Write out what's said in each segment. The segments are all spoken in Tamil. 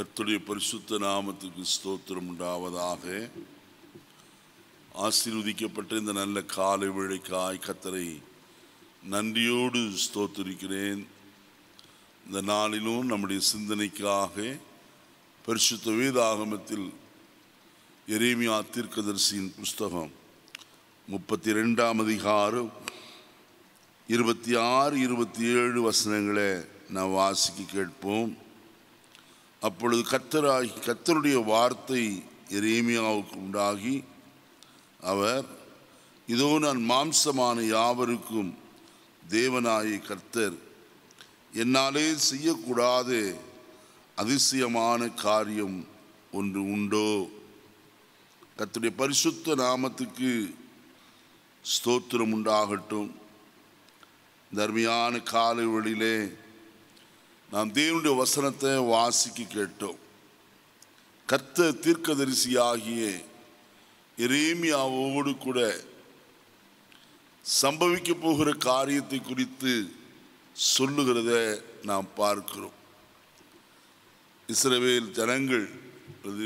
கர்த்தருடைய பரிசுத்த நாமத்துக்கு ஸ்தோத்திரம் உண்டாவதாக ஆசீர்வதிக்கப்பட்ட இந்த நல்ல காலை விழைக்காய் கத்தரை நன்றியோடு ஸ்தோத்திரிக்கிறேன் இந்த நாளிலும் நம்முடைய சிந்தனைக்காக பரிசுத்த வேதாகமத்தில் எரேமியா தீர்க்கதரிசியின் புஸ்தகம் முப்பத்தி ரெண்டாம் அதிகாரம் இருபத்தி ஆறு இருபத்தி ஏழு வசனங்களை நாம் வாசிக்க கேட்போம் அப்பொழுது கத்தராகி கத்தருடைய வார்த்தை எரேமியாவுக்கு உண்டாகி அவர் இதோ நான் மாம்சமான யாவருக்கும் தேவனாய கர்த்தர் என்னாலே செய்யக்கூடாத அதிசயமான காரியம் ஒன்று உண்டோ கர்த்தருடைய பரிசுத்த நாமத்துக்கு ஸ்தோத்திரம் உண்டாகட்டும் தர்மியான காலை வழியிலே நாம் தேவனுடைய வசனத்தை வாசிக்க கேட்டோம் கர்த்த தீர்க்கதரிசியாகிய எரேமியாவோடு கூட சம்பவிக்க போகிற காரியத்தை குறித்து சொல்லுகிறத நாம் பார்க்கிறோம் இஸ்ரவேல் ஜனங்கள் அது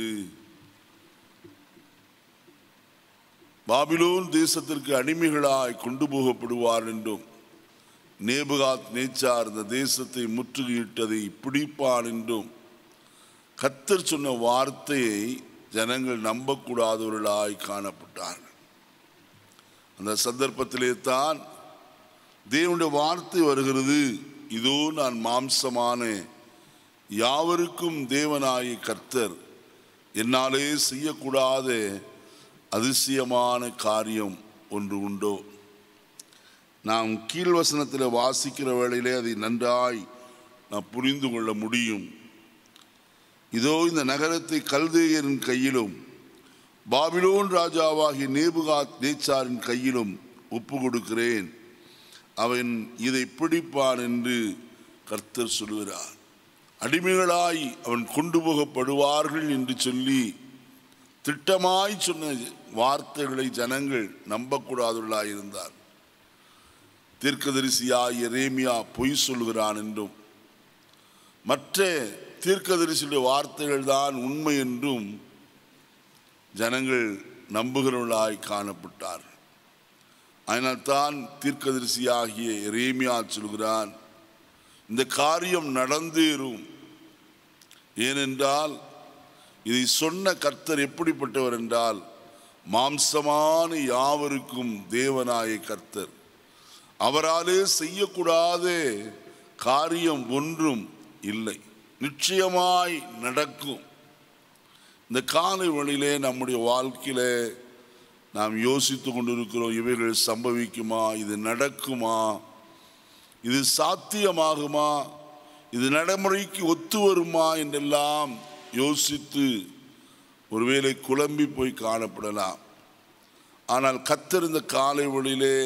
பாபிலோன் தேசத்திற்கு அடிமைகளாய் கொண்டு போகப்படுவார் என்றும் நேபுகாத் நேச்சார் இந்த தேசத்தை முற்றுகையிட்டதை பிடிப்பான் என்றும் கத்தர் சொன்ன வார்த்தையை ஜனங்கள் நம்பக்கூடாதவர்களாய் காணப்பட்டார்கள் அந்த சந்தர்ப்பத்திலே தான் தேவனுடைய வார்த்தை வருகிறது இதோ நான் மாம்சமான யாவருக்கும் தேவனாய கர்த்தர் என்னாலே செய்யக்கூடாத அதிசயமான காரியம் ஒன்று உண்டோ நாம் கீழ்வசனத்தில் வாசிக்கிற வேளையிலே அதை நன்றாய் நாம் புரிந்து கொள்ள முடியும் இதோ இந்த நகரத்தை கல்தேயரின் கையிலும் பாபிலோன் ராஜாவாகிய நேபுகாத் நேச்சாரின் கையிலும் ஒப்பு கொடுக்கிறேன் அவன் இதை பிடிப்பான் என்று கர்த்தர் சொல்கிறார் அடிமைகளாய் அவன் கொண்டு போகப்படுவார்கள் என்று சொல்லி திட்டமாய் சொன்ன வார்த்தைகளை ஜனங்கள் நம்பக்கூடாதவர்களாய் இருந்தார் தீர்க்கதரிசியாய் எரேமியா பொய் சொல்கிறான் என்றும் மற்ற தீர்க்கதரிசியுடைய வார்த்தைகள் தான் உண்மை என்றும் ஜனங்கள் நம்புகிறவர்களாய் காணப்பட்டார் அதனால் தான் தீர்க்கதரிசியாகிய எரேமியா சொல்கிறான் இந்த காரியம் நடந்தேறும் ஏனென்றால் இதை சொன்ன கர்த்தர் எப்படிப்பட்டவர் என்றால் மாம்சமான யாவருக்கும் தேவனாய கர்த்தர் அவராலே செய்யக்கூடாத காரியம் ஒன்றும் இல்லை நிச்சயமாய் நடக்கும் இந்த காலை வழியிலே நம்முடைய வாழ்க்கையில நாம் யோசித்து கொண்டிருக்கிறோம் இவைகள் சம்பவிக்குமா இது நடக்குமா இது சாத்தியமாகுமா இது நடைமுறைக்கு ஒத்து வருமா என்றெல்லாம் யோசித்து ஒருவேளை குழம்பி போய் காணப்படலாம் ஆனால் கத்தர் இந்த காலை வழியிலே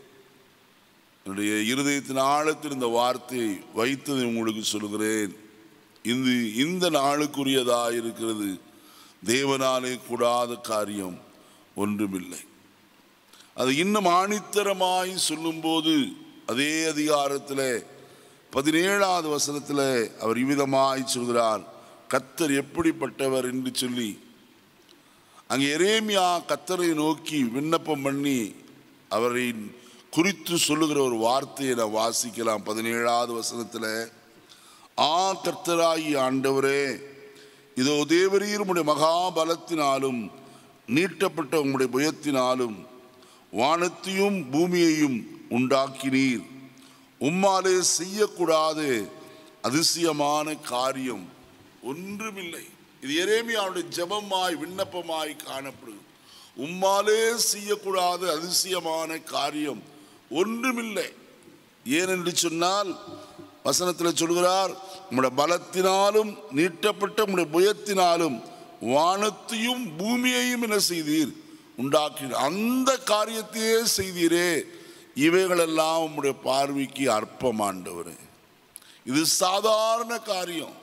என்னுடைய இருதயத்தின் ஆழத்தில் இந்த வார்த்தையை வைத்ததை உங்களுக்கு சொல்கிறேன் இந்த இந்த நாளுக்குரியதாக இருக்கிறது தேவனாலே கூடாத காரியம் ஒன்றுமில்லை அது இன்னும் ஆணித்தரமாய் சொல்லும்போது அதே அதிகாரத்தில் பதினேழாவது வசனத்தில் அவர் இவ்விதமாய் சொல்கிறார் கத்தர் எப்படிப்பட்டவர் என்று சொல்லி அங்கே எரேமியா கத்தரை நோக்கி விண்ணப்பம் பண்ணி அவரை குறித்து சொல்லுகிற ஒரு வார்த்தையை நான் வாசிக்கலாம் பதினேழாவது வசனத்தில் ஆ கர்த்தராகி ஆண்டவரே இதோ தேவரீர் உம்முடைய மகாபலத்தினாலும் நீட்டப்பட்ட உம்முடைய புயத்தினாலும் வானத்தையும் பூமியையும் உண்டாக்கினீர் உம்மாலே செய்யக்கூடாத அதிசயமான காரியம் ஒன்றுமில்லை இது எரேமியாவுடைய ஜெபமாய் விண்ணப்பமாய் காணப்படுது உம்மாலே செய்யக்கூடாத அதிசயமான காரியம் ஒன்றுமில்லை ஏனென்று சொன்னால் வசனத்தில் சொல்கிறார் உம்முடைய பலத்தினாலும் நீட்டப்பட்ட உம்முடைய புயத்தினாலும் வானத்தையும் பூமியையும் என்ன செய்தீர் உண்டாக்கி அந்த காரியத்தையே செய்தீரே இவைகளெல்லாம் உம்முடைய பார்வைக்கு அற்பமாண்டவர் இது சாதாரண காரியம்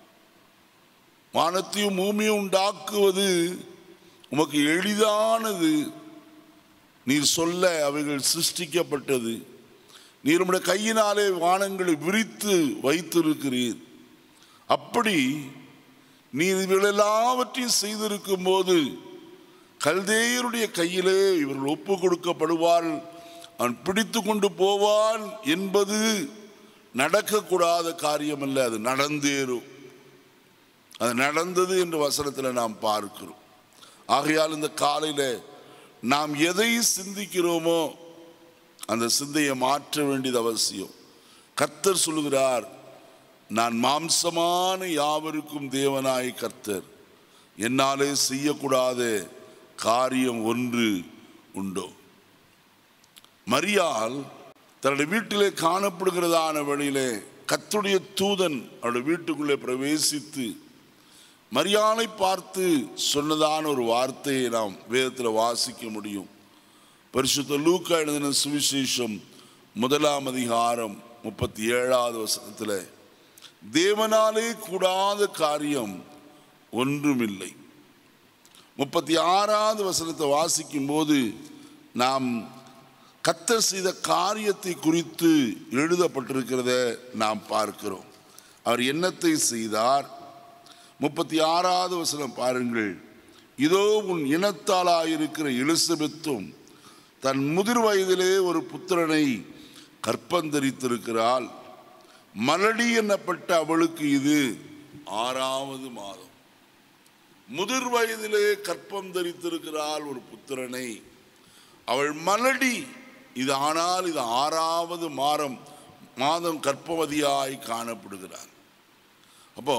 வானத்தையும் பூமியும் உண்டாக்குவது உமக்கு எளிதானது நீர் சொல்ல அவைகள் சிருஷ்டிக்கப்பட்டது நீர் உம்முடைய கையினாலே வானங்களை விரித்து வைத்திருக்கிறீர் அப்படி நீ இவைகள் எல்லாவற்றையும் செய்திருக்கும் போது கல்தேயருடைய கையிலே இவர்கள் ஒப்பு கொடுக்கப்படுவாள் அவன் பிடித்து கொண்டு போவான் என்பது நடக்கக்கூடாத காரியம் அல்ல அது நடந்தேறும் அது நடந்தது என்று வசனத்தில் நாம் பார்க்கிறோம் ஆகையால் இந்த காலையில் நாம் எதை சிந்திக்கிறோமோ அந்த சிந்தையை மாற்ற வேண்டியது அவசியம் கர்த்தர் சொல்லுகிறார் நான் மாம்சமான யாவருக்கும் தேவனாய் கர்த்தர் என்னாலே செய்யக்கூடாத காரியம் ஒன்று உண்டோ மரியாள் தன்னுடைய வீட்டிலே காணப்படுகிறதான வழியிலே கர்த்தருடைய தூதன் அவருடைய வீட்டுக்குள்ளே பிரவேசித்து மரியாளை பார்த்து சொன்னதான ஒரு வார்த்தையை நாம் வேதத்தில் வாசிக்க முடியும் பரிசுத்த லூக்கா எழுதின சுவிசேஷம் முதலாம் அதிகாரம் முப்பத்தி ஏழாவது வசனத்தில் தேவனாலே கூடாத காரியம் ஒன்றுமில்லை முப்பத்தி ஆறாவது வசனத்தை வாசிக்கும் போது நாம் கத்தர் செய்த காரியத்தை குறித்து எழுதப்பட்டிருக்கிறத நாம் பார்க்கிறோம் அவர் என்னத்தை செய்தார் முப்பத்தி ஆறாவது வசனம் பாருங்கள் இதோ உன் இனத்தாளாயிருக்கிற எலிசபெத்தும் தன் முதிர் வயதிலே ஒரு புத்திரனை கற்பந்தரித்திருக்கிறாள் மலடி என்னப்பட்ட அவளுக்கு இது ஆறாவது மாதம் முதிர் வயதிலே கற்பம் தரித்திருக்கிறாள் ஒரு புத்திரனை அவள் மலடி இது ஆனால் இது ஆறாவது மாதம் மாதம் கற்பவதியாய் காணப்படுகிறார் அப்போ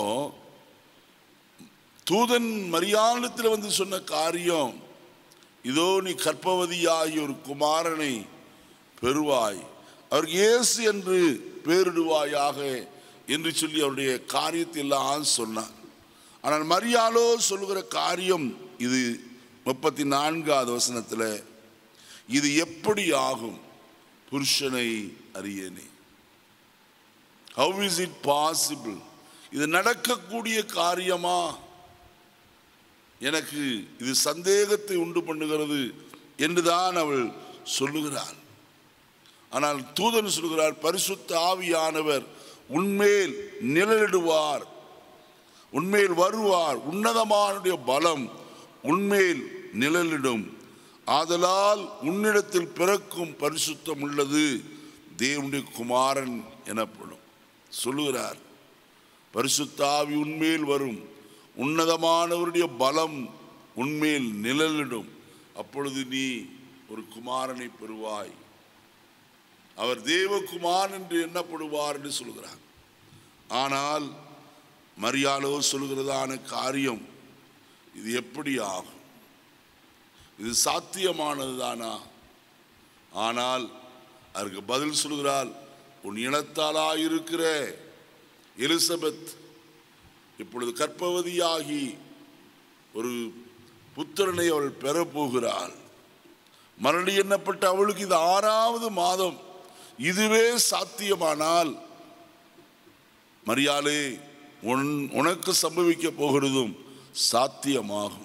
தூதன் மரியாதத்தில் வந்து சொன்ன காரியம் இதோ நீ கற்பவதியாகி ஒரு குமாரனை பெறுவாய் அவருக்கு இயேசு என்று பேரிடுவாயாக என்று சொல்லி அவருடைய காரியத்தை எல்லாம் சொன்னார் ஆனால் மரியாளோ சொல்லுகிற காரியம் இது முப்பத்தி நான்காவது வசனத்தில் இது எப்படி ஆகும் புருஷனை அறியேனே ஹவ் இஸ் இட் பாசிபிள் இது நடக்கக்கூடிய காரியமா எனக்கு இது சந்தேகத்தை உண்டு பண்ணுகிறது என்றுதான் அவள் சொல்லுகிறாள் ஆனால் தூதன் சொல்கிறார் பரிசுத்த ஆவியானவர் உன்மேல் நிழலிடுவார் உன்மேல் வருவார் உன்னதமானுடைய பலம் உன்மேல் நிழலிடும் ஆதலால் உன்னிடத்தில் பிறக்கும் பரிசுத்தம் உள்ளது தேவனுடைய குமாரன் எனப்படும் சொல்லுகிறார் பரிசுத்தாவி உன்மேல் வரும் உன்னதமானவருடைய பலம் உன்மேல் நிழலிடும் அப்பொழுது நீ ஒரு குமாரனை பெறுவாய் அவர் தேவகுமார் என்று எண்ணப்படுவார் என்று சொல்கிறார் ஆனால் மரியாளோ சொல்கிறதான காரியம் இது எப்படி ஆகும் இது சாத்தியமானதுதானா ஆனால் அதற்கு பதில் சொல்கிறாள் உன் இனத்தாலாயிருக்கிற எலிசபெத் இப்பொழுது கற்பவதியாகி ஒரு புத்திரனை அவள் பெறப்போகிறாள் மறுபடி எண்ணப்பட்ட அவளுக்கு இது ஆறாவது மாதம் இதுவே சாத்தியமானால் மரியாளே உன் உனக்கு சம்பவிக்க போகிறதும் சாத்தியமாகும்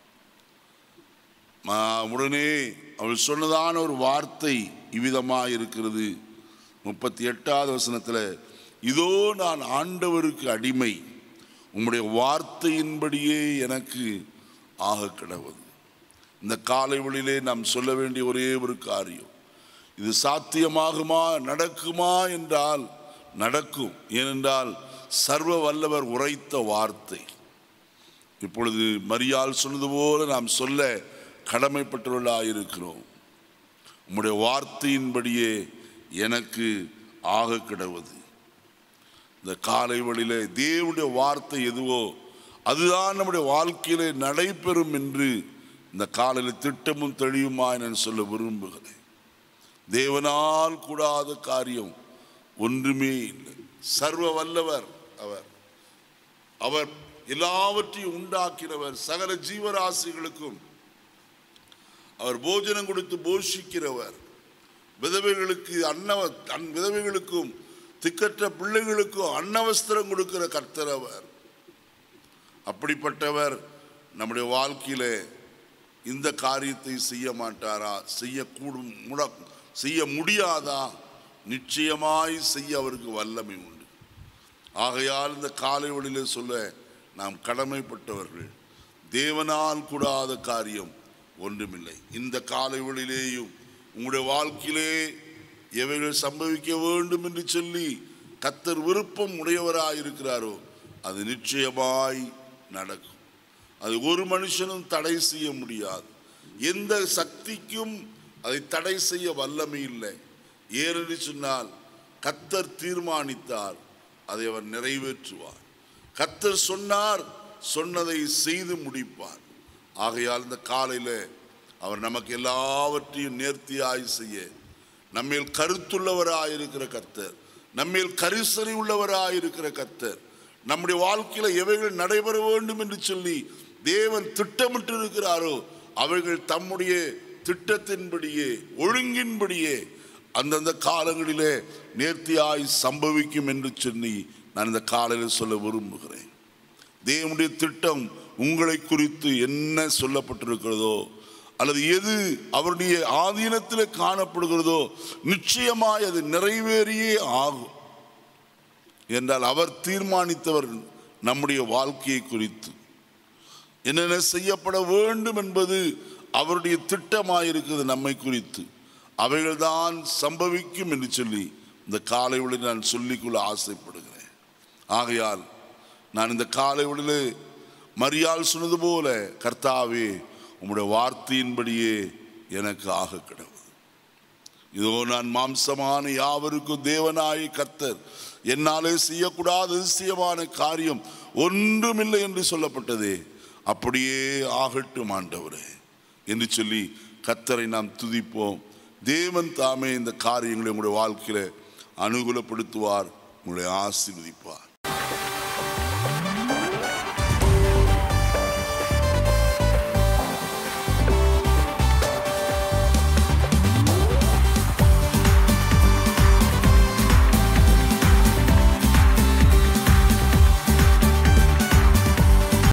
மா- உடனே அவள் சொன்னதான ஒரு வார்த்தை இவ்விதமாக இருக்கிறது முப்பத்தி எட்டாவது வசனத்தில் இதோ நான் ஆண்டவருக்கு அடிமை உம்முடைய வார்த்தையின்படியே எனக்கு ஆக கிடவது இந்த காலை வழியிலே நாம் சொல்ல வேண்டிய ஒரே ஒரு காரியம் இது சாத்தியமாகுமா நடக்குமா என்றால் நடக்கும் ஏனென்றால் சர்வ வல்லவர் உரைத்த வார்த்தை இப்பொழுது மரியாள் சொன்னது போல நாம் சொல்ல கடமைப்பட்டவர்களாக இருக்கிறோம் உம்முடைய வார்த்தையின்படியே எனக்கு ஆக கிடவது இந்த காலை வழியிலே தேவனுடைய வார்த்தை எதுவோ அதுதான் நம்முடைய வாழ்க்கையிலே நடைபெறும் என்று இந்த காலையில் திட்டமும் தெளிவுமாய் நான் சொல்ல விரும்புகிறேன் தேவனால் கூடாத காரியம் ஒன்றுமே இல்லை சர்வ வல்லவர் அவர் அவர் எல்லாவற்றையும் உண்டாக்கினவர் சகல ஜீவராசிகளுக்கும் அவர் போஜனம் கொடுத்து போஷிக்கிறவர் விதவைகளுக்கு அன்னவ அன் விதவைகளுக்கும் திக்கற்ற பிள்ளைகளுக்கும் அன்னவஸ்திரம் கொடுக்கிற கர்த்தர் அவர் அப்படிப்பட்டவர் நம்முடைய வாழ்க்கையில இந்த காரியத்தை செய்ய மாட்டாரா செய்யக்கூடும் முட செய்ய முடியாதா நிச்சயமாய் செய்ய அவருக்கு வல்லமை உண்டு ஆகையால் இந்த காலை வழியில சொல்ல நாம் கடமைப்பட்டவர்கள் தேவனால் கூடாத காரியம் ஒன்றுமில்லை இந்த காலை வேளையிலேயும் உங்களுடைய வாழ்க்கையிலே எவைகள் சம்பவிக்க வேண்டும் என்று சொல்லி கத்தர் விருப்பம் உடையவராயிருக்கிறாரோ அது நிச்சயமாய் நடக்கும் அது ஒரு மனுஷனும் தடை செய்ய முடியாது எந்த சக்திக்கும் அதை தடை செய்ய வல்லமை இல்லை ஏனென்று சொன்னால் கத்தர் தீர்மானித்தார் அதை அவர் நிறைவேற்றுவார் கத்தர் சொன்னார் சொன்னதை செய்து முடிப்பார் ஆகையால் இந்த காலையில் அவர் நமக்கு எல்லாவற்றையும் நேர்த்தியாய் செய்ய நம்மேல் கருத்துள்ளவராயிருக்கிற கர்த்தர் நம்மேல் கரிசனை உள்ளவராயிருக்கிற கர்த்தர் நம்முடைய வாழ்க்கையில எவைகள் நடைபெற வேண்டும் என்று சொல்லி தேவன் திட்டமிட்டு இருக்கிறாரோ அவர்கள் தம்முடைய திட்டத்தின்படியே ஒழுங்கின்படியே அந்தந்த காலங்களிலே நேர்த்தியாய் சம்பவிக்கும் என்று சொல்லி நான் இந்த காலையில் சொல்ல விரும்புகிறேன் தேவனுடைய திட்டம் உங்களை குறித்து என்ன சொல்லப்பட்டிருக்கிறதோ அல்லது எது அவருடைய ஆதீனத்தில் காணப்படுகிறதோ நிச்சயமாய் அது நிறைவேறியே ஆகும் என்றால் அவர் தீர்மானித்தவர் நம்முடைய வாழ்க்கையை குறித்து என்னென்ன செய்யப்பட வேண்டும் என்பது அவருடைய திட்டமாயிருக்கிறது நம்மை குறித்து அவைகள்தான் சம்பவிக்கும் என்று சொல்லி இந்த காலை வேளையில் நான் சொல்லிக்கொள்ள ஆசைப்படுகிறேன் ஆகையால் நான் இந்த காலை வேளையிலே மரியாள் சொன்னது போல கர்த்தாவே உம்முடைய வார்த்தையின்படியே எனக்கு ஆக கிடவது இதோ நான் மாம்சமான யாவருக்கும் தேவனாய் கர்த்தர் என்னாலே செய்யக்கூடாத அதிசயமான காரியம் ஒன்றுமில்லை என்று சொல்லப்பட்டதே அப்படியே ஆகட்டும் ஆண்டவரே என்று சொல்லி கர்த்தரை நாம் துதிப்போம் தேவன் தாமே இந்த காரியங்களை உங்களுடைய வாழ்க்கையில அனுகூலப்படுத்துவார் உங்களை ஆசீர்வதிப்பார்